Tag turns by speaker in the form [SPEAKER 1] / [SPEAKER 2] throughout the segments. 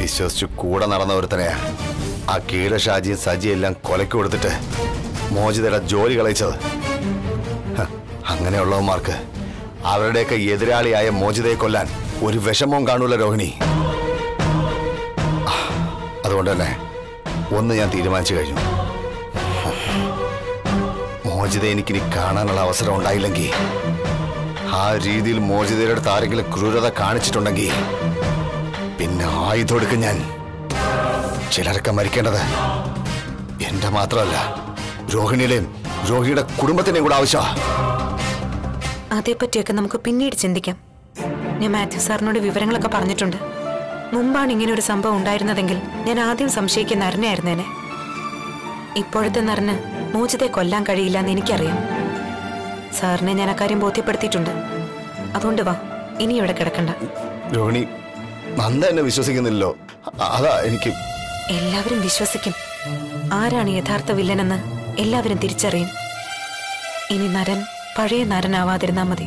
[SPEAKER 1] വിശ്വസിച്ചു കൂടെ നടന്ന ഒരുത്തനെയാ ആ കീഴ ഷാജിയും സജിയും എല്ലാം കൊലയ്ക്ക് കൊടുത്തിട്ട് മോചിതയുടെ ജോലി കളയിച്ചത് ഹ, അങ്ങനെയുള്ളവന്മാർക്ക് അവരുടെയൊക്കെ എതിരാളിയായ മോചിതയെ കൊല്ലാൻ ഒരു വിഷമവും കാണൂല രോഹിണി ആ, അതുകൊണ്ട് തന്നെ ഒന്ന് ഞാൻ തീരുമാനിച്ചു കഴിഞ്ഞു മോചിത എനിക്കിനി കാണാനുള്ള അവസരം ഉണ്ടായില്ലെങ്കിൽ ആ രീതിയിൽ മോചിതയുടെ അടുത്ത് ആരെങ്കിലും ക്രൂരത കാണിച്ചിട്ടുണ്ടെങ്കിൽ പിന്നെ ആയുധം എടുക്കും ഞാൻ ചിലരൊക്കെ മരിക്കേണ്ടത് എന്റെ മാത്രമല്ല രോഹിണിയുടെയും രോഹിണിയുടെ കുടുംബത്തിന്റെയും കൂടെ ആവശ്യമാണ്
[SPEAKER 2] അതേപ്പറ്റിയൊക്കെ നമുക്ക് പിന്നീട് ചിന്തിക്കാം ഞാൻ മാത്യു സാറിനോട് വിവരങ്ങളൊക്കെ പറഞ്ഞിട്ടുണ്ട് മുമ്പാണ് ഇങ്ങനെ ഒരു സംഭവം ഉണ്ടായിരുന്നതെങ്കിൽ ഞാൻ ആദ്യം സംശയിക്കുന്ന നരനായിരുന്നേനെ ഇപ്പോഴത്തെ നരന് മോചിതെ കൊല്ലാൻ കഴിയില്ല എന്ന് എനിക്കറിയാം സാറിനെ ഞാൻ അക്കാര്യം ബോധ്യപ്പെടുത്തിയിട്ടുണ്ട് അതുകൊണ്ട് വാ ഇനി ഇവിടെ കിടക്കണ്ട
[SPEAKER 1] രോഹിണി നന്ദ എന്നെ വിശ്വസിക്കുന്നില്ലല്ലോ അ- അതാ എനിക്ക്
[SPEAKER 2] എല്ലാവരും വിശ്വസിക്കും ആരാണ് യഥാർത്ഥ വില്ലനെന്ന് എല്ലാവരും തിരിച്ചറിയും ഇനി നരൻ പഴയ നരനാവാതിരുന്നാ മതി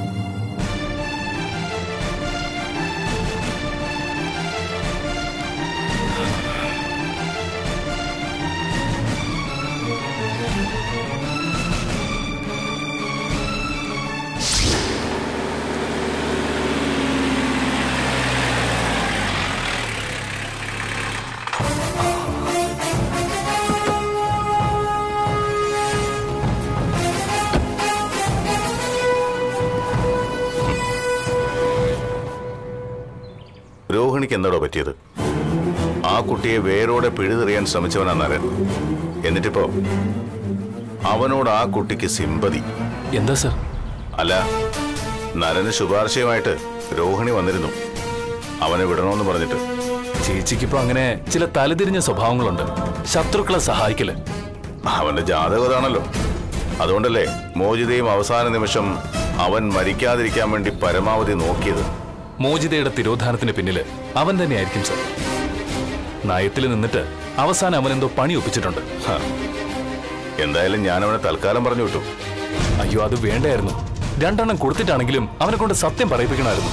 [SPEAKER 3] രോഹിണിക്ക് എന്താടോ പറ്റിയത് ആ കുട്ടിയെ വേരോടെ പിഴുതെറിയാൻ ശ്രമിച്ചവനാ നരൻ എന്നിട്ടിപ്പോ അവനോട് ആ കുട്ടിക്ക് സിമ്പതി
[SPEAKER 4] എന്താ സർ
[SPEAKER 3] അല്ല നരന് ശുപാർശയുമായിട്ട് രോഹിണി വന്നിരുന്നു അവനെ വിടണമെന്ന് പറഞ്ഞിട്ട്
[SPEAKER 4] ചേച്ചിക്കിപ്പോ അങ്ങനെ ചില തലതിരിഞ്ഞ സ്വഭാവങ്ങളുണ്ട് ശത്രുക്കളെ സഹായിക്കല്
[SPEAKER 3] അവന്റെ ജാതകം അതാണല്ലോ അതുകൊണ്ടല്ലേ മോചിതയും അവസാന നിമിഷം അവൻ മരിക്കാതിരിക്കാൻ വേണ്ടി പരമാവധി നോക്കിയത്
[SPEAKER 4] മോചിതയുടെ തിരോധാനത്തിന് പിന്നില് അവൻ തന്നെയായിരിക്കും സർ നയത്തിൽ നിന്നിട്ട് അവസാനം അവൻ എന്തോ പണി ഒപ്പിച്ചിട്ടുണ്ട്
[SPEAKER 3] ഹ. എന്തായാലും ഞാൻ അവനെ തൽക്കാലം പറഞ്ഞു വിട്ടു
[SPEAKER 4] അയ്യോ അത് വേണ്ടായിരുന്നു രണ്ടെണ്ണം കൊടുത്തിട്ടാണെങ്കിലും അവനെ കൊണ്ട് സത്യം പറയിപ്പിക്കണമായിരുന്നു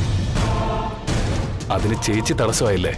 [SPEAKER 4] അതിന് ചേച്ചി തടസ്സമായില്ലേ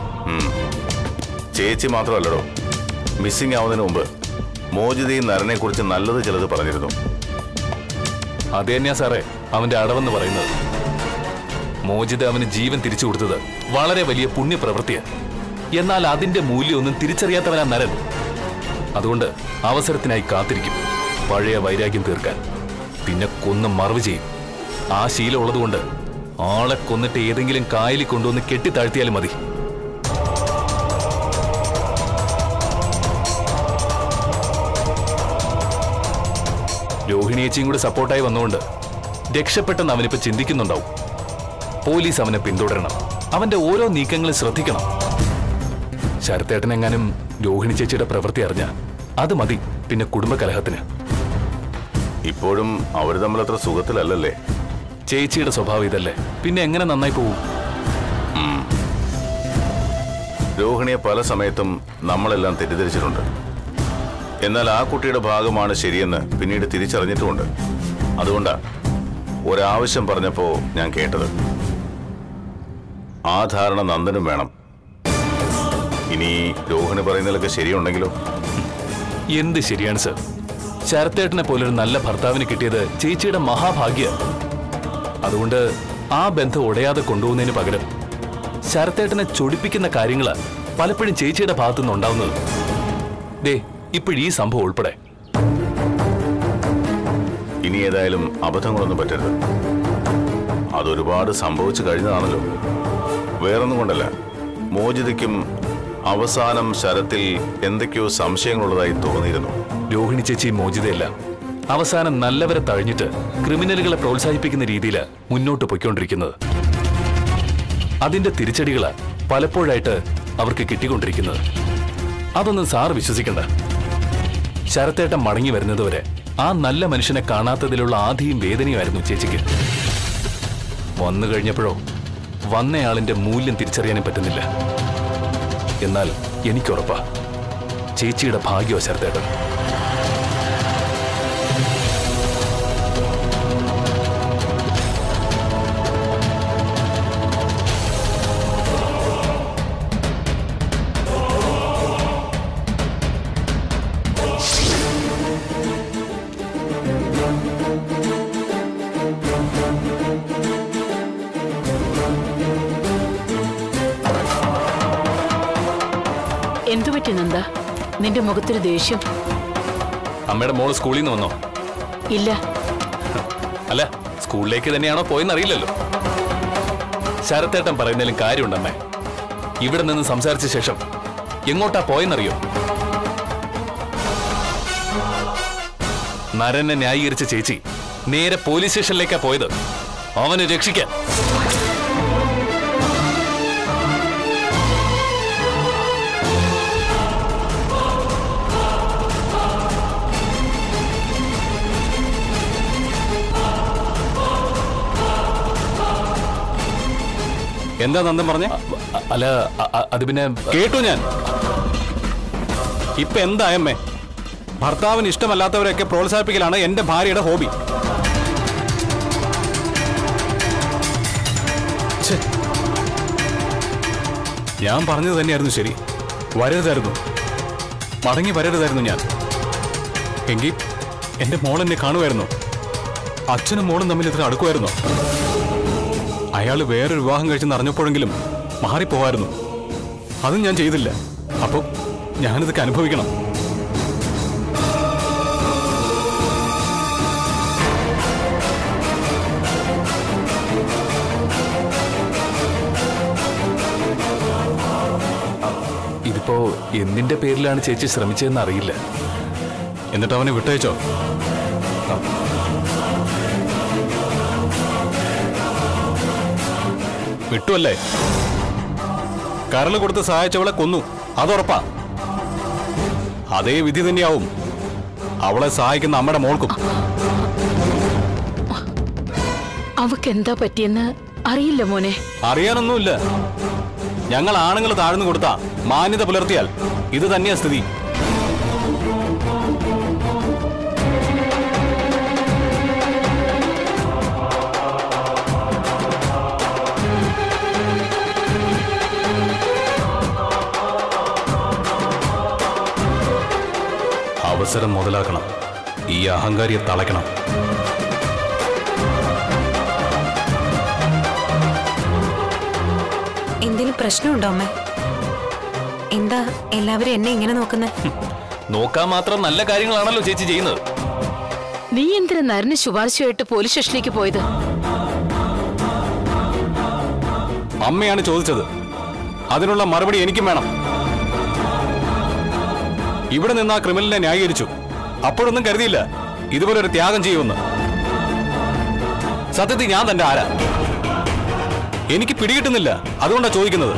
[SPEAKER 3] ചേച്ചി മാത്രമല്ലടോ മിസ്സിംഗ് ആവുന്നതിന് മുമ്പ് മോചിതയും നരനെ കുറിച്ച് നല്ലത് ചിലത് പറഞ്ഞിരുന്നു
[SPEAKER 4] അത് തന്നെയാ സാറേ അവന്റെ അടവെന്ന് പറയുന്നത് മോചിത അവന് ജീവൻ തിരിച്ചു കൊടുത്തത് വളരെ വലിയ പുണ്യപ്രവൃത്തിയാണ് എന്നാൽ അതിന്റെ മൂല്യമൊന്നും തിരിച്ചറിയാത്തവനാ നരൻ അതുകൊണ്ട് അവസരത്തിനായി കാത്തിരിക്കും പഴയ വൈരാഗ്യം തീർക്കാൻ പിന്നെ കൊന്ന് മറവ് ചെയ്യും ആ ശീലം ഉള്ളതുകൊണ്ട് ആളെ കൊന്നിട്ട് ഏതെങ്കിലും കായലിൽ കൊണ്ടുവന്ന് കെട്ടിത്താഴ്ത്തിയാലും മതി രോഹിണിയേച്ചിയും കൂടെ സപ്പോർട്ടായി വന്നുകൊണ്ട് രക്ഷപ്പെട്ടെന്ന് അവനിപ്പോ ചിന്തിക്കുന്നുണ്ടാവും പോലീസ് അവനെ പിന്തുടരണം അവന്റെ ഓരോ നീക്കങ്ങളും ശ്രദ്ധിക്കണം ശരത്തേട്ടൻ എങ്ങാനും രോഹിണി ചേച്ചിയുടെ പ്രവൃത്തി അറിഞ്ഞ അത് മതി പിന്നെ കുടുംബകലഹത്തിന്
[SPEAKER 3] ഇപ്പോഴും അവർ തമ്മിൽ അത്ര സുഖത്തിലല്ലല്ലേ
[SPEAKER 4] ചേച്ചിയുടെ സ്വഭാവം ഇതല്ലേ പിന്നെ എങ്ങനെ നന്നായി പോവും
[SPEAKER 3] രോഹിണിയെ പല സമയത്തും നമ്മളെല്ലാം തെറ്റിദ്ധരിച്ചിട്ടുണ്ട് എന്നാൽ ആ കുട്ടിയുടെ ഭാഗമാണ് ശരിയെന്ന് പിന്നീട് തിരിച്ചറിഞ്ഞിട്ടുമുണ്ട് അതുകൊണ്ടാ ഒരാവശ്യം പറഞ്ഞപ്പോ ഞാൻ കേട്ടത് ആ ധാരണ നന്ദനും വേണം ഇനി രോഹിണി പറയുന്നതിലൊക്കെ ശരിയുണ്ടെങ്കിലോ
[SPEAKER 4] എന്ത് ശരിയാണ് സർ ശരത്തേട്ടനെ പോലൊരു നല്ല ഭർത്താവിന് കിട്ടിയത് ചേച്ചിയുടെ മഹാഭാഗ്യ അതുകൊണ്ട് ആ ബന്ധം ഉടയാതെ കൊണ്ടുപോകുന്നതിന് പകരം ശരത്തേട്ടനെ ചൊടിപ്പിക്കുന്ന കാര്യങ്ങള് പലപ്പോഴും ചേച്ചിയുടെ ഭാഗത്തുനിന്ന് ഉണ്ടാവുന്നത് ദേ ഇപ്പോഴീ സംഭവം ഉൾപ്പെടെ
[SPEAKER 3] ഇനി ഏതായാലും അബദ്ധങ്ങളൊന്നും പറ്റരുത് അതൊരുപാട് സംഭവിച്ചു കഴിഞ്ഞതാണല്ലോ വേറൊന്നും കൊണ്ടല്ല മോചിതയ്ക്കും അവസാനം ശരത്തിൽ എന്തൊക്കെയോ സംശയങ്ങളുള്ളതായി തോന്നിയിരുന്നു
[SPEAKER 4] രോഹിണി ചേച്ചി മോചിതയല്ല അവസാനം നല്ലവരെ തഴഞ്ഞിട്ട് ക്രിമിനലുകളെ പ്രോത്സാഹിപ്പിക്കുന്ന രീതിയില് മുന്നോട്ട് പൊയ്ക്കൊണ്ടിരിക്കുന്നത് അതിന്റെ തിരിച്ചടികളാ പലപ്പോഴായിട്ട് അവർക്ക് കിട്ടിക്കൊണ്ടിരിക്കുന്നത് അതൊന്നും സാർ വിശ്വസിക്കണ്ട ശരത്തേട്ടൻ മടങ്ങി വരുന്നതുവരെ ആ നല്ല മനുഷ്യനെ കാണാത്തതിലുള്ള ആധിയും വേദനയുമായിരുന്നു ചേച്ചിക്ക് വന്നു കഴിഞ്ഞപ്പോഴോ വന്നയാളിന്റെ മൂല്യം തിരിച്ചറിയാനും പറ്റുന്നില്ല എന്നാൽ എനിക്കുറപ്പാ ചേച്ചിയുടെ ഭാഗ്യോ ശരത്തേട്ടൻ
[SPEAKER 5] എന്തു പറ്റി നന്ദ നിന്റെ മുഖത്തൊരു ദേഷ്യം
[SPEAKER 4] അമ്മയുടെ മോള് സ്കൂളിൽ നിന്ന് വന്നോ
[SPEAKER 5] ഇല്ല
[SPEAKER 4] അല്ല സ്കൂളിലേക്ക് തന്നെയാണോ പോയെന്ന് അറിയില്ലല്ലോ ശരത്തേട്ടൻ പറയുന്നതിലും കാര്യമുണ്ടമ്മേ ഇവിടെ നിന്ന് സംസാരിച്ച ശേഷം എങ്ങോട്ടാ പോയെന്നറിയോ നരനെ ന്യായീകരിച്ച ചേച്ചി നേരെ പോലീസ് സ്റ്റേഷനിലേക്കാ പോയത് അവനെ രക്ഷിക്കാൻ
[SPEAKER 6] എന്താ നന്ദൻ പറഞ്ഞേ
[SPEAKER 4] അ- അല്ല അ- അ- അത് പിന്നെ
[SPEAKER 6] കേട്ടു ഞാൻ ഇപ്പൊ എന്താ അമ്മേ ഭർത്താവിന് ഇഷ്ടമല്ലാത്തവരെയൊക്കെ പ്രോത്സാഹിപ്പിക്കലാണ് എന്റെ ഭാര്യയുടെ ഹോബി ഛെ. ഞാൻ പറഞ്ഞത് തന്നെയായിരുന്നു ശരി വരരുതായിരുന്നു മടങ്ങി വരരുതായിരുന്നു ഞാൻ എങ്കിൽ എന്റെ മോൾ എന്നെ കാണുമായിരുന്നു അച്ഛനും മോളും തമ്മിൽ ഇത്ര അടുക്കുമായിരുന്നു അയാൾ വേറൊരു വിവാഹം കഴിച്ചെന്ന് അറിഞ്ഞപ്പോഴെങ്കിലും മാറിപ്പോവായിരുന്നു അതും ഞാൻ ചെയ്തില്ല അപ്പോൾ ഞാനിതൊക്കെ അനുഭവിക്കണം
[SPEAKER 4] ഇതിപ്പോ എന്തിന്റെ പേരിലാണ് ചേച്ചി ശ്രമിച്ചതെന്ന് അറിയില്ല
[SPEAKER 6] എന്നിട്ട് അവനെ വിട്ടയച്ചോ വിട്ടുവല്ലേ കരള് കൊടുത്ത് സഹായിച്ചവളെ കൊന്നു അതുറപ്പാ അതേ വിധി തന്നെയാവും അവളെ സഹായിക്കുന്ന അമ്മയുടെ മോൾക്കും
[SPEAKER 5] അവക്ക് എന്താ പറ്റിയെന്ന് അറിയില്ല മോനെ
[SPEAKER 6] അറിയാനൊന്നുമില്ല ഞങ്ങൾ ആണുങ്ങൾ താഴ്ന്നു കൊടുത്താ മാന്യത പുലർത്തിയാൽ ഇത് തന്നെയാ സ്ഥിതി അവസരം മുതലാക്കണം ഈ അഹങ്കാരിയെ തളയ്ക്കണം
[SPEAKER 2] എന്തെങ്കിലും പ്രശ്നമുണ്ടോ അമ്മ എന്താ എല്ലാവരും എന്നെ ഇങ്ങനെ നോക്കുന്നത്
[SPEAKER 4] നോക്കാൻ മാത്രം നല്ല കാര്യങ്ങളാണല്ലോ ചേച്ചി ചെയ്യുന്നത്
[SPEAKER 5] നീ എന്തിനാ നരന് ശുപാർശയായിട്ട് പോലീസ് സ്റ്റേഷനിലേക്ക് പോയത്
[SPEAKER 6] അമ്മയാണ് ചോദിച്ചത് അതിനുള്ള മറുപടി എനിക്കും വേണം ഇവിടെ നിന്ന് ആ ക്രിമിനലിനെ ന്യായീകരിച്ചു അപ്പോഴൊന്നും കരുതിയില്ല ഇതുപോലെ ഒരു ത്യാഗം ചെയ്യുമെന്ന് സത്യത്തിൽ ഞാൻ തന്റെ ആരാ എനിക്ക് പിടികിട്ടുന്നില്ല അതുകൊണ്ടാണ് ചോദിക്കുന്നത്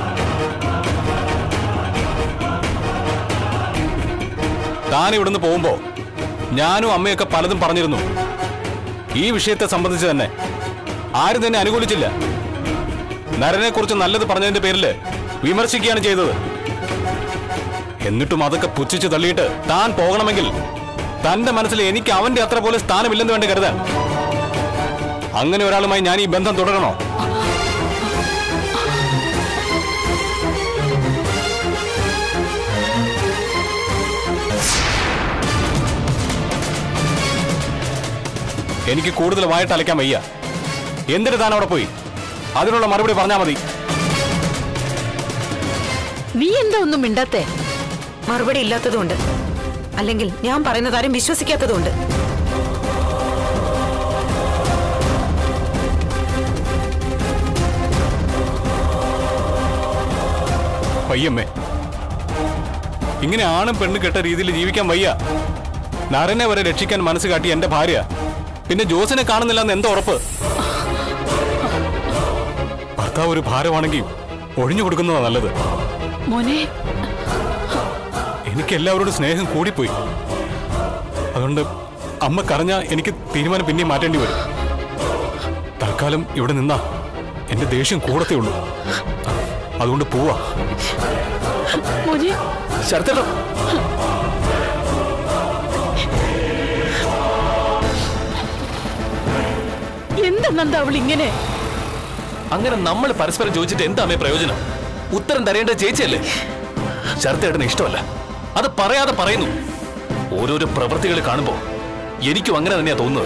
[SPEAKER 6] താൻ ഇവിടുന്ന് പോകുമ്പോ ഞാനും അമ്മയൊക്കെ പലതും പറഞ്ഞിരുന്നു ഈ വിഷയത്തെ സംബന്ധിച്ച് തന്നെ ആരും തന്നെ അനുകൂലിച്ചില്ല നരനെ കുറിച്ച് നല്ലത് പറഞ്ഞതിന്റെ പേരിൽ വിമർശിക്കുകയാണ് ചെയ്തത് എന്നിട്ടും അതൊക്കെ പുച്ഛിച്ച് തള്ളിയിട്ട് താൻ പോകണമെങ്കിൽ തന്റെ മനസ്സിൽ എനിക്ക് അവന്റെ അത്ര പോലെ സ്ഥാനമില്ലെന്ന് വേണ്ടി കരുതാൻ അങ്ങനെ ഒരാളുമായി ഞാൻ ഈ ബന്ധം തുടരണോ എനിക്ക് കൂടുതൽ വായിട്ട് അലയ്ക്കാൻ വയ്യ എന്തിന് താൻ അവിടെ പോയി അതിനുള്ള മറുപടി പറഞ്ഞാൽ മതി
[SPEAKER 5] നീ എന്താ ഒന്നും മിണ്ടാത്തേ
[SPEAKER 2] മറുപടി ഇല്ലാത്തതുകൊണ്ട് അല്ലെങ്കിൽ ഞാൻ പറയുന്നത് ആരും വിശ്വസിക്കാത്തതുകൊണ്ട്
[SPEAKER 6] വയ്യമ്മേ ഇങ്ങനെ ആണും പെണ്ണും കെട്ട രീതിയിൽ ജീവിക്കാൻ വയ്യ നരനെ വരെ രക്ഷിക്കാൻ മനസ്സ് കാട്ടി എന്റെ ഭാര്യ പിന്നെ ജോസിനെ കാണുന്നില്ലെന്ന് എന്താ ഉറപ്പ് ഭർത്താവ് ഒരു ഭാരമാണെങ്കിൽ ഒഴിഞ്ഞു കൊടുക്കുന്നതാ നല്ലത്
[SPEAKER 5] മോനെ
[SPEAKER 6] എനിക്ക് എല്ലാവരോടും സ്നേഹം കൂടിപ്പോയി അതുകൊണ്ട് അമ്മ കറഞ്ഞ എനിക്ക് തീരുമാനം പിന്നെയും മാറ്റേണ്ടി വരും തൽക്കാലം ഇവിടെ നിന്നാ എന്റെ ദേഷ്യം കൂടത്തേ ഉള്ളൂ അതുകൊണ്ട് പോവാ
[SPEAKER 5] മോനെ
[SPEAKER 4] ശരത്തേട്ടൻ
[SPEAKER 5] എന്താ നന്ദ അവൾ ഇങ്ങനെ
[SPEAKER 4] അങ്ങനെ നമ്മൾ പരസ്പരം ചോദിച്ചിട്ട് എന്താ അമ്മേ പ്രയോജനം ഉത്തരം തരേണ്ട ചേച്ചിയല്ലേ ശരത്തേട്ടന് ഇഷ്ടമല്ല അത് പറയാതെ പറയുന്നു ഓരോരോ പ്രവൃത്തികൾ കാണുമ്പോ എനിക്കും അങ്ങനെ തന്നെയാ തോന്നുന്നത്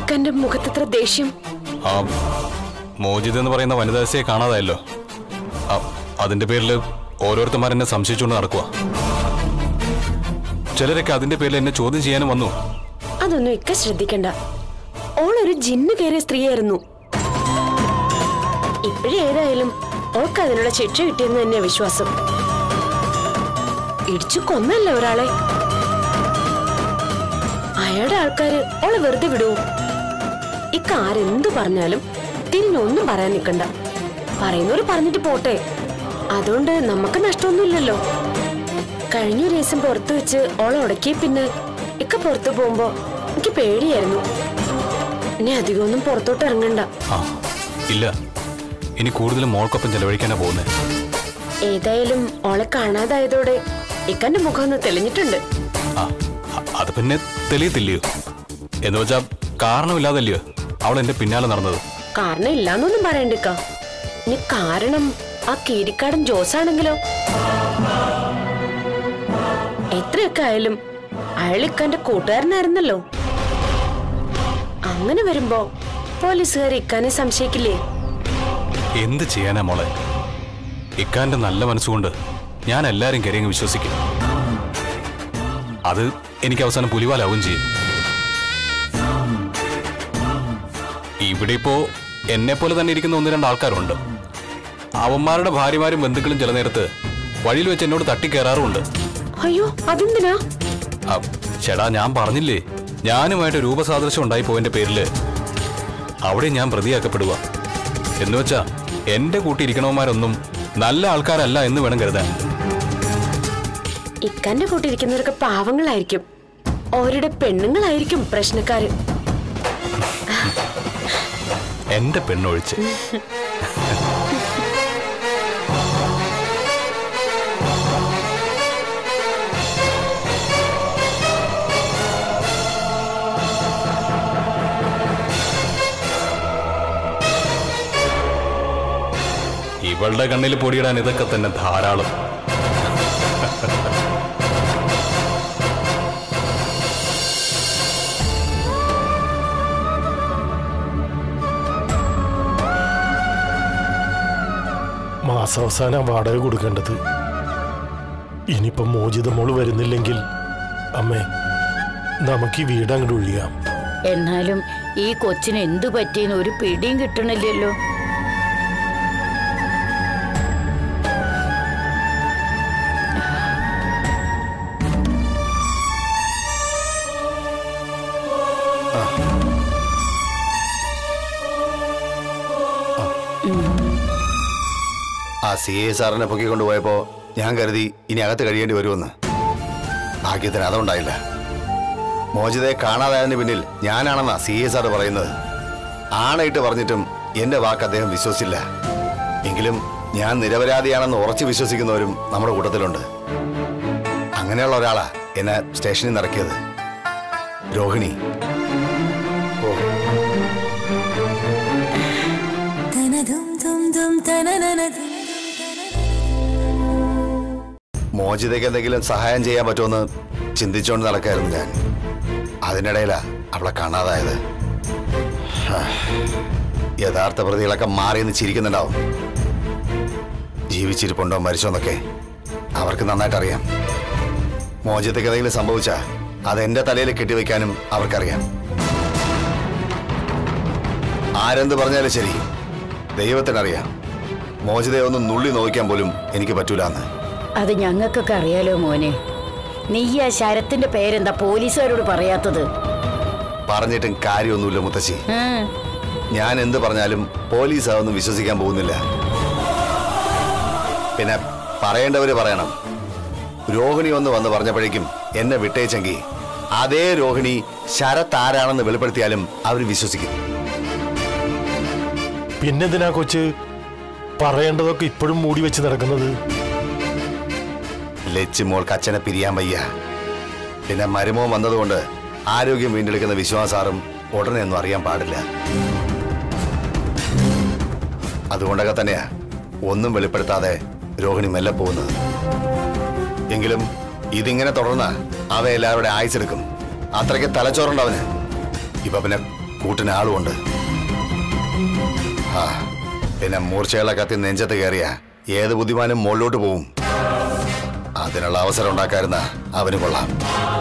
[SPEAKER 7] ഇക്കന്റെ മുഖത്തത്ര ദേഷ്യം
[SPEAKER 6] ആ മോജിദ് എന്ന് പറയുന്ന വനിതാസിയെ കാണാതായല്ലോ ആ, അതിന്റെ പേരിൽ ഓരോരുത്തന്മാർ എന്നെ സംശയിച്ചുകൊണ്ട് നടക്കുക ചിലരൊക്കെ അതിന്റെ പേരിൽ എന്നെ ചോദ്യം ചെയ്യാനും വന്നു
[SPEAKER 7] അതൊന്നും ഇക്ക ശ്രദ്ധിക്കണ്ട ഓളൊരു ജിന്ന് കയറിയ സ്ത്രീയായിരുന്നു ഇപ്പോഴേ ഏതായാലും ഓൾക്ക് അതിനുള്ള ശിക്ഷ കിട്ടിയെന്ന് തന്നെ വിശ്വാസം ഇടിച്ചു കൊന്നല്ല ഒരാളെ അയാളുടെ ആൾക്കാര് ഓളെ വെറുതെ വിടൂ ഇക്ക ആരെന്തു പറഞ്ഞാലും തിരിഞ്ഞൊന്നും പറയാൻ നിൽക്കണ്ട പറയുന്നവര് പറഞ്ഞിട്ട് പോട്ടെ അതുകൊണ്ട് നമുക്ക് നഷ്ടമൊന്നുമില്ലല്ലോ കഴിഞ്ഞ ഒരു ദിവസം പുറത്തു വെച്ച് ഓളെ ഉടക്കിയ പിന്നെ ഇക്ക പുറത്തു പോകുമ്പോ എനിക്ക് പേടിയായിരുന്നു ഇനി അധികമൊന്നും പുറത്തോട്ട് ഇറങ്ങണ്ട
[SPEAKER 6] ആ ഇല്ല ഇനി കൂടുതലും മോൾക്കൊപ്പം ചെലവഴിക്കാനാ പോകുന്നത്
[SPEAKER 7] ഏതായാലും ഓളെ കാണാതായതോടെ ഇക്കന്റെ മുഖം ഒന്ന് തെളിഞ്ഞിട്ടുണ്ട്
[SPEAKER 6] ആ അ- അത് പിന്നെ തെളിയത്തില്ലയോ എന്ന് വെച്ചാ കാരണമില്ലാതല്ലയോ അവൾ എന്റെ പിന്നാലെ നടന്നത്
[SPEAKER 7] കാരണം ഇല്ലാന്നൊന്നും പറയണ്ടിക്ക ഇനി കാരണം ആ കീരിക്കാടൻ ജോസാണെങ്കിലോ എത്രയൊക്കെ ആയാലും അയാൾ ഇക്കാന്റെ കൂട്ടുകാരനായിരുന്നല്ലോ അങ്ങനെ വരുമ്പോ പോലീസുകാർ ഇക്കാനെ സംശയിക്കില്ലേ
[SPEAKER 6] എന്ത് ചെയ്യാനാ മോളെ ഇക്കാന്റെ നല്ല മനസ്സുകൊണ്ട് ഞാൻ എല്ലാരും കയറിയങ്ങ് വിശ്വസിക്കും അത് എനിക്ക് അവസാനം പുലിവാലാവുകയും ചെയ്യും ഇവിടെ ഇപ്പോ എന്നെ പോലെ തന്നെ ഇരിക്കുന്ന ഒന്ന് രണ്ട് ആൾക്കാരുണ്ട് അവന്മാരുടെ ഭാര്യമാരും ബന്ധുക്കളും ചില നേരത്ത് വഴിയിൽ വെച്ച് എന്നോട് തട്ടിക്കയറാറുമുണ്ട്
[SPEAKER 7] അയ്യോ അതെന്തിനാ
[SPEAKER 6] ആ, ചേടാ ഞാൻ പറഞ്ഞില്ലേ ഞാനുമായിട്ട് രൂപസാദൃശ്യം ഉണ്ടായി പോയതിന്റെ പേരില് അവിടെ ഞാൻ പ്രതിയാക്കപ്പെടുക എന്നുവെച്ചാ എന്റെ കൂട്ടിയിരിക്കണവന്മാരൊന്നും നല്ല ആൾക്കാരല്ല എന്ന് വേണം കരുതാൻ
[SPEAKER 7] ഇക്കന്റെ കൂട്ടിരിക്കുന്നവരൊക്കെ പാവങ്ങളായിരിക്കും ഓരുടെ പെണ്ണുങ്ങളായിരിക്കും പ്രശ്നക്കാര്
[SPEAKER 6] എന്റെ പെണ്ണൊഴിച്ച് ഇവളുടെ കണ്ണിൽ പൊടിയിടാൻ ഇതൊക്കെ തന്നെ ധാരാളം
[SPEAKER 8] മാസാവസാനം വാടക കൊടുക്കേണ്ടത് ഇനിയിപ്പം മോചിത മോള് വരുന്നില്ലെങ്കിൽ അമ്മേ നമുക്ക് ഈ വീട് അങ്ങോട്ട് ഒഴിയാം
[SPEAKER 9] എന്നാലും ഈ കൊച്ചിന് എന്തു പറ്റിയെന്ന് ഒരു പിടിയും കിട്ടണില്ലല്ലോ
[SPEAKER 1] ആ സി എ സാറിനെ പൊക്കിക്കൊണ്ടുപോയപ്പോ ഞാൻ കരുതി ഇനി അകത്ത് കഴിയേണ്ടി വരുമെന്ന് ഭാഗ്യത്തിന് അതുണ്ടായില്ല മോചിതയെ കാണാതായതിന് പിന്നിൽ ഞാനാണെന്നാ സി എ സാറ് പറയുന്നത് ആണയിട്ട് പറഞ്ഞിട്ടും എന്റെ വാക്ക് അദ്ദേഹം വിശ്വസിച്ചില്ല എങ്കിലും ഞാൻ നിരപരാധിയാണെന്ന് ഉറച്ചു വിശ്വസിക്കുന്നവരും നമ്മുടെ കൂട്ടത്തിലുണ്ട് അങ്ങനെയുള്ള ഒരാളാ എന്നെ സ്റ്റേഷനിൽ നിന്ന് ഇറക്കിയത് രോഹിണി ഓ മോചിതയ്ക്ക് എന്തെങ്കിലും സഹായം ചെയ്യാൻ പറ്റുമെന്ന് ചിന്തിച്ചുകൊണ്ട് നടക്കായിരുന്നു ഞാൻ അതിനിടയിലാ അവളെ കാണാതായത് ഹാ. യഥാർത്ഥ പ്രതികളൊക്കെ മാറിയെന്ന് ചിരിക്കുന്നുണ്ടാവും ജീവിച്ചിരിപ്പുണ്ടോ മരിച്ചോന്നൊക്കെ അവർക്ക് നന്നായിട്ട് അറിയാം മോചിതയ്ക്ക് എന്തെങ്കിലും സംഭവിച്ചാ അത് എന്റെ തലയിൽ കെട്ടിവെക്കാനും അവർക്കറിയാം ആരെന്ത് പറഞ്ഞാലും ശരി ദൈവത്തിനറിയാം മോചിതയെ ഒന്ന് നുള്ളി നോക്കാൻ പോലും എനിക്ക് പറ്റൂലെന്ന്
[SPEAKER 9] അത് ഞങ്ങൾക്കൊക്കെ അറിയാലോ മോനെ നീ ആ ശരത്തിന്റെ പേരെന്താ പോലീസുകാരോട് പറയാത്തത്
[SPEAKER 1] പറഞ്ഞിട്ടും കാര്യമൊന്നുമില്ല മുത്തശ്ശി
[SPEAKER 9] ആ,
[SPEAKER 1] ഞാൻ എന്ത് പറഞ്ഞാലും പോലീസ് അതൊന്നും വിശ്വസിക്കാൻ പോകുന്നില്ല പിന്നെ പറയേണ്ടവര് പറയണം രോഹിണി ഒന്ന് വന്ന് പറഞ്ഞപ്പോഴേക്കും എന്നെ വിട്ടേച്ചെങ്കിൽ അതേ രോഹിണി ശരത് ആരാണെന്ന് വെളിപ്പെടുത്തിയാലും അവർ വിശ്വസിക്കും
[SPEAKER 8] പിന്നെന്തിനാ കൊച്ച് പറയേണ്ടതൊക്കെ ഇപ്പോഴും മൂടി വെച്ച് നടക്കുന്നത്
[SPEAKER 1] ലച്ച് മോൾക്ക് അച്ഛനെ പിരിയാൻ വയ്യ പിന്നെ മരുമോൻ വന്നതുകൊണ്ട് ആരോഗ്യം വീണ്ടെടുക്കുന്ന വിശ്വാസാറും ഉടനെ ഒന്നും അറിയാൻ പാടില്ല അതുകൊണ്ടൊക്കെ തന്നെയാ ഒന്നും വെളിപ്പെടുത്താതെ രോഹിണി മെല്ലെ പോകുന്നത് എങ്കിലും ഇതിങ്ങനെ തുടർന്ന അവ എല്ലാവരുടെ ആയുസെടുക്കും അത്രയ്ക്ക് തലച്ചോറുണ്ട് അവന് ഇപ്പൊ പിന്നെ കൂട്ടിന് ആളുമുണ്ട് ആ പിന്നെ മൂർച്ചയുള്ള കത്തി നെഞ്ചത്ത് കയറിയ ഏത് ബുദ്ധിമാനും മുകളിലോട്ട് പോവും അതിനുള്ള അവസരം ഉണ്ടാക്കാരുന്ന അവന് കൊള്ളാം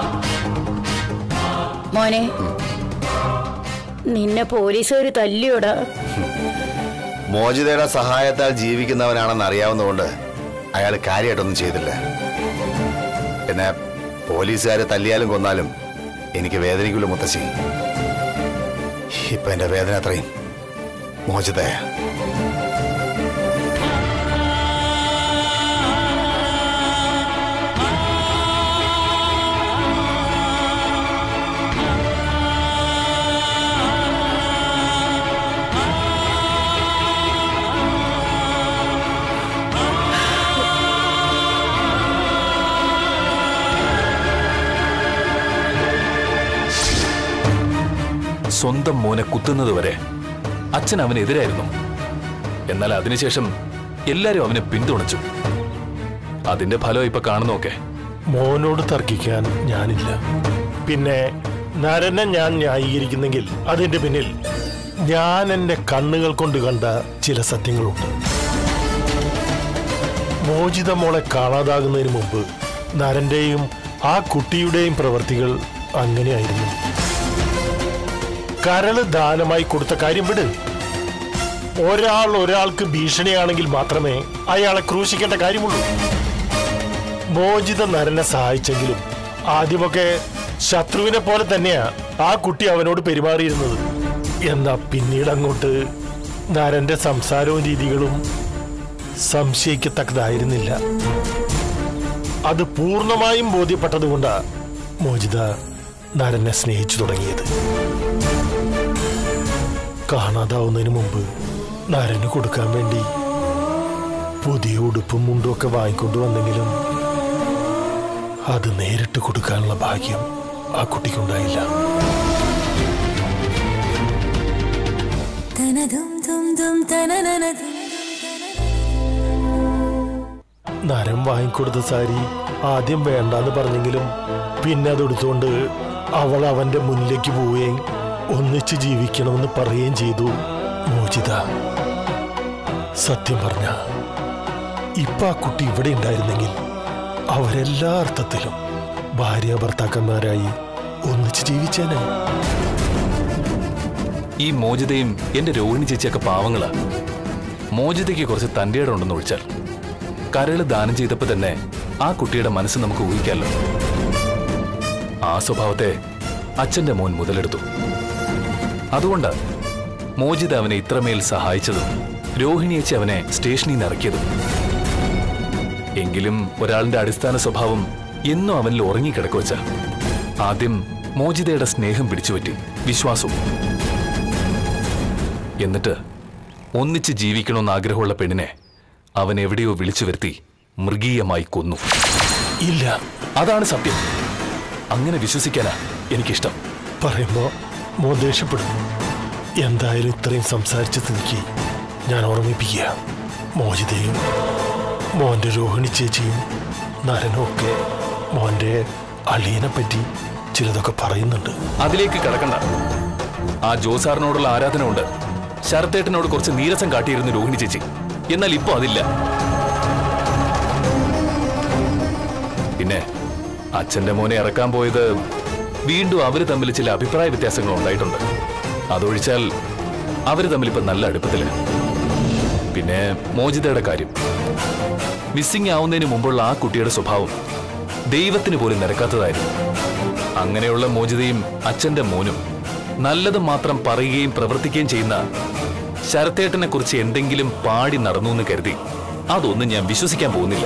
[SPEAKER 9] മോനെ നിന്നെ പോലീസുകാർ തല്ലിയോടാ
[SPEAKER 1] മോചിതയുടെ സഹായത്താൽ ജീവിക്കുന്നവനാണെന്ന് അറിയാവുന്നതുകൊണ്ട് അയാൾ കാര്യമായിട്ടൊന്നും ചെയ്തില്ല പിന്നെ പോലീസുകാരെ തല്ലിയാലും കൊന്നാലും എനിക്ക് വേദനിക്കുള്ളൂ മുത്തശ്ശി ഇപ്പൊ എന്റെ വേദന അത്രയും മോചിതയ
[SPEAKER 4] സ്വന്തം മോനെ കുത്തുന്നത് വരെ അച്ഛൻ അവനെതിരായിരുന്നു എന്നാൽ അതിനുശേഷം എല്ലാരും അവനെ പിന്തുണച്ചു അതിന്റെ ഫലം ഇപ്പൊ കാണുന്നൊക്കെ
[SPEAKER 8] മോനോട് തർക്കിക്കാൻ ഞാനില്ല പിന്നെ നരനെ ഞാൻ ന്യായീകരിക്കുന്നെങ്കിൽ അതിന്റെ പിന്നിൽ ഞാൻ എന്റെ കണ്ണുകൾ കൊണ്ട് കണ്ട ചില സത്യങ്ങളുണ്ട് മോചിത മോളെ കാണാതാകുന്നതിന് മുമ്പ് നരന്റെയും ആ കുട്ടിയുടെയും പ്രവർത്തികൾ അങ്ങനെയായിരുന്നു കരള് ദാനമായി കൊടുത്ത കാര്യം വിട് ഒരാൾ ഒരാൾക്ക് ഭീഷണിയാണെങ്കിൽ മാത്രമേ അയാളെ ക്രൂശിക്കേണ്ട കാര്യമുള്ളൂ മോചിത നരനെ സഹായിച്ചെങ്കിലും ആദ്യമൊക്കെ ശത്രുവിനെ പോലെ തന്നെയാ ആ കുട്ടി അവനോട് പെരുമാറിയിരുന്നത് എന്നാ പിന്നീട് അങ്ങോട്ട് നരന്റെ സംസാരവും രീതികളും സംശയിക്കത്തക്കതായിരുന്നില്ല അത് പൂർണ്ണമായും ബോധ്യപ്പെട്ടതുകൊണ്ടാ മോചിത നരനെ സ്നേഹിച്ചു തുടങ്ങിയത് കാണാതാവുന്നതിന് മുമ്പ് നരന് കൊടുക്കാൻ വേണ്ടി പുതിയ ഉടുപ്പും മുണ്ടും ഒക്കെ വാങ്ങിക്കൊണ്ടു വന്നെങ്കിലും അത് നേരിട്ട് കൊടുക്കാനുള്ള ഭാഗ്യം ആ കുട്ടിക്കുണ്ടായില്ല നരം വാങ്ങിക്കൊടുത്ത സാരി ആദ്യം വേണ്ടാന്ന് പറഞ്ഞെങ്കിലും പിന്നെ അത് എടുത്തുകൊണ്ട് അവൾ അവന്റെ മുന്നിലേക്ക് പോവുകയും ഒന്നിച്ച് ജീവിക്കണമെന്ന് പറയുകയും ചെയ്തു മോചിത സത്യം പറഞ്ഞ ഇപ്പൊ ആ കുട്ടി ഇവിടെ ഉണ്ടായിരുന്നെങ്കിൽ അവരെല്ലാ അർത്ഥത്തിലും ഭാര്യ ഭർത്താക്കന്മാരായി ഒന്നിച്ച് ജീവിച്ചേനെ
[SPEAKER 4] ഈ മോചിതയും എന്റെ രോഹിണി ചേച്ചിയൊക്കെ പാവങ്ങളാ മോചിതയ്ക്ക് കുറച്ച് തന്റെ ഉണ്ടെന്ന് ഒഴിച്ചാൽ കരള് ദാനം ചെയ്തപ്പോ തന്നെ ആ കുട്ടിയുടെ മനസ്സ് നമുക്ക് ഊഹിക്കാമല്ലോ ആ സ്വഭാവത്തെ അച്ഛന്റെ മോൻ മുതലെടുത്തു അതുകൊണ്ട് മോചിത അവനെ ഇത്രമേൽ സഹായിച്ചതും രോഹിണിയേച്ചി അവനെ സ്റ്റേഷനിൽ നിന്ന് ഇറക്കിയതും എങ്കിലും ഒരാളിന്റെ അടിസ്ഥാന സ്വഭാവം എന്നും അവനിൽ ഉറങ്ങിക്കിടക്കുവച്ച ആദ്യം മോചിതയുടെ സ്നേഹം പിടിച്ചുപറ്റി വിശ്വാസവും എന്നിട്ട് ഒന്നിച്ച് ജീവിക്കണമെന്ന് ആഗ്രഹമുള്ള പെണ്ണിനെ അവൻ എവിടെയോ വിളിച്ചു വരുത്തി മൃഗീയമായി കൊന്നു
[SPEAKER 8] ഇല്ല
[SPEAKER 4] അതാണ് സത്യം അങ്ങനെ വിശ്വസിക്കാനാ എനിക്കിഷ്ടം
[SPEAKER 8] പറയുമ്പോ മോൻ ദേഷ്യപ്പെടും എന്തായാലും ഇത്രയും സംസാരിച്ച സ്ഥിതിക്ക് ഞാൻ ഓർമ്മിപ്പിക്കുക മോചിതയും മോന്റെ രോഹിണി ചേച്ചിയും നരനും ഒക്കെ മോന്റെ അളിയനെ പറ്റി ചിലതൊക്കെ പറയുന്നുണ്ട്
[SPEAKER 4] അതിലേക്ക് കടക്കണ്ട ആ ജോസാറിനോടുള്ള ആരാധന കൊണ്ട് ശരത്തേട്ടനോട് കുറച്ച് നീരസം കാട്ടിയിരുന്നു രോഹിണി ചേച്ചി എന്നാൽ ഇപ്പോ അതില്ല പിന്നെ അച്ഛന്റെ മോനെ ഇറക്കാൻ പോയത് വീണ്ടും അവര് തമ്മിൽ ചില അഭിപ്രായ വ്യത്യാസങ്ങൾ ഉണ്ടായിട്ടുണ്ട് അതൊഴിച്ചാൽ അവര് തമ്മിൽ ഇപ്പൊ നല്ല അടുപ്പത്തില് പിന്നെ മോചിതയുടെ കാര്യം മിസ്സിംഗ് ആവുന്നതിന് മുമ്പുള്ള ആ കുട്ടിയുടെ സ്വഭാവം ദൈവത്തിന് പോലും നിരക്കാത്തതായിരുന്നു അങ്ങനെയുള്ള മോചിതയും അച്ഛന്റെ മോനും നല്ലത് മാത്രം പറയുകയും പ്രവർത്തിക്കുകയും ചെയ്യുന്ന ശരത്തേട്ടനെ കുറിച്ച് എന്തെങ്കിലും പാടി നടന്നു എന്ന് കരുതി അതൊന്നും ഞാൻ വിശ്വസിക്കാൻ പോകുന്നില്ല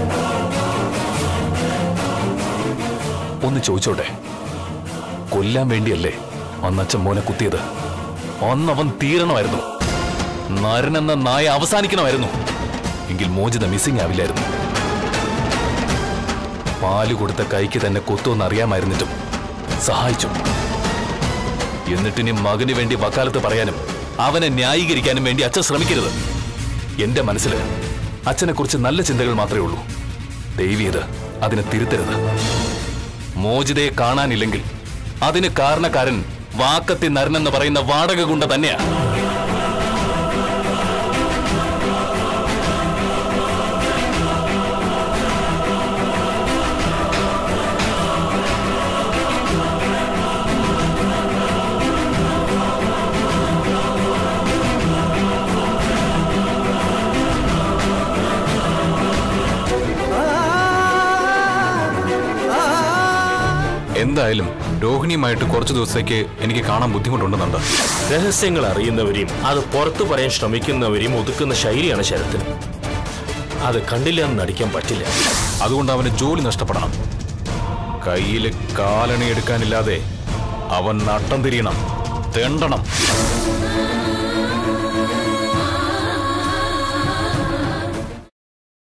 [SPEAKER 4] ഒന്ന് ചോദിച്ചോട്ടെ കൊല്ലാൻ വേണ്ടിയല്ലേ അന്നച്ഛൻ മോനെ കുത്തിയത് അന്നവൻ തീരണമായിരുന്നു നരനെന്ന നായ അവസാനിക്കണമായിരുന്നു എങ്കിൽ മോചിത മിസ്സിംഗ് ആവില്ലായിരുന്നു പാല് കൊടുത്ത കൈക്ക് തന്നെ കൊത്തുമെന്ന് അറിയാമായിരുന്നിട്ടും സഹായിച്ചു എന്നിട്ടിനി മകന് വേണ്ടി വക്കാലത്ത് പറയാനും അവനെ ന്യായീകരിക്കാനും വേണ്ടി അച്ഛൻ ശ്രമിക്കരുത് എന്റെ മനസ്സിൽ അച്ഛനെക്കുറിച്ച് നല്ല ചിന്തകൾ മാത്രമേ ഉള്ളൂ ദൈവീയത് അതിനെ തിരുത്തരുത് മോചിതയെ കാണാനില്ലെങ്കിൽ അതിന് കാരണക്കാരൻ വാക്കത്തി നരനെന്ന് പറയുന്ന വാടക ഗുണ്ട തന്നെയാ എന്തായാലും രോഹിണിയുമായിട്ട് കുറച്ചു ദിവസത്തേക്ക് എനിക്ക് കാണാൻ ബുദ്ധിമുട്ടുണ്ടെന്നുണ്ട്
[SPEAKER 10] രഹസ്യങ്ങൾ അറിയുന്നവരെയും അത് പുറത്തു പറയാൻ ശ്രമിക്കുന്നവരെയും ഒതുക്കുന്ന ശൈലിയാണ് ശരത്തിന് അത് കണ്ടില്ല എന്ന് നടിക്കാൻ പറ്റില്ല
[SPEAKER 4] അതുകൊണ്ട് അവന് ജോലി നഷ്ടപ്പെടണം കയ്യിൽ കാലണി എടുക്കാനില്ലാതെ അവൻ നട്ടം തിരിയണം തെണ്ടണം